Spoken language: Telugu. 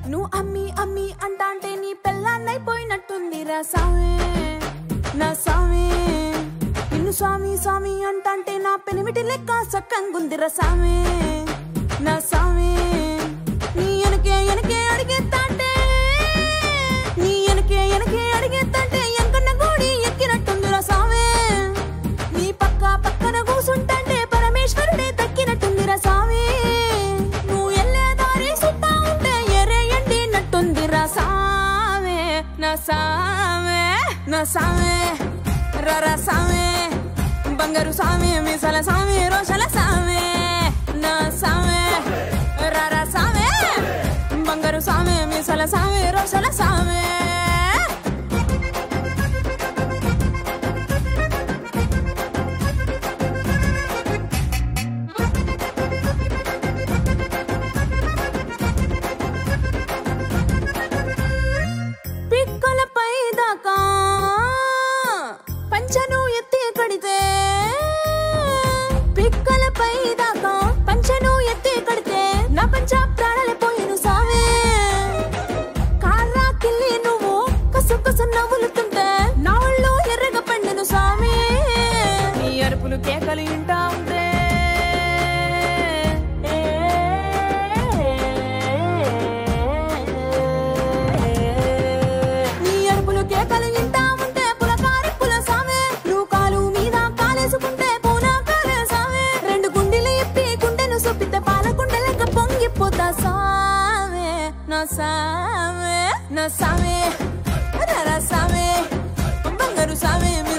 నువ్వు అమ్మి అమ్మి అంటాంటే నీ పెళ్ళాన్నైపోయినట్టుంది రా సామే నా సామే నిన్ను స్వామి స్వామి అంటాంటే నా పెనిమిటి లెక్క సక్కంగుందిరా సామే నా సామే నీ ఎనకే ఎనకే అడిగేస్తాంటే నీ ఎనకే ఎనకే అడిగేస్తాంటే ఎంకన్న గోడి ఎక్కినట్టుందిరా సామే నీ పక్క పక్కన కూసుంటంటే పరమేశ్వరుడే దక్కినట్టుందిరా సామి నువ్వు ఎల్లే దారి సుత్తా ఉంటే ఎరే ఎండినట్టుందిరా సామే నా సామే నా సామే రరా సామే బంగారు సామి మీసల సామి రోషల సామే నా సామే రరా సామే బంగారు సామి మీసల సామి రోషల సామే పిక్కలపై దాకా పంచను ఎత్తి కడితే పిక్కలపై దాకా పంచను ఎత్తి కడితే నా పంచ ప్రాణాలే పోయిను సామే కాళ్ళ కిల్లి నువ్వు కసు కసు నవ్వులుతుంటే నా ఒళ్ళు ఎర్రగా పండెను సామి నీ అరుపులు కేకలు ఇంటా ఉంటే నీ అరుపులు కేకలు వింటా ఉంటే పులకారి పుల సామే నువ్వు కాలు మీద కాలేసుకుంటే పూన కాలే సామే రెండు గుండెలు ఇప్పి గుండెను సొప్పితే పాల గుండెలక పొంగిపోతా సామే నా సామే నా సామే రరా సామే బంగారు సామే మీరు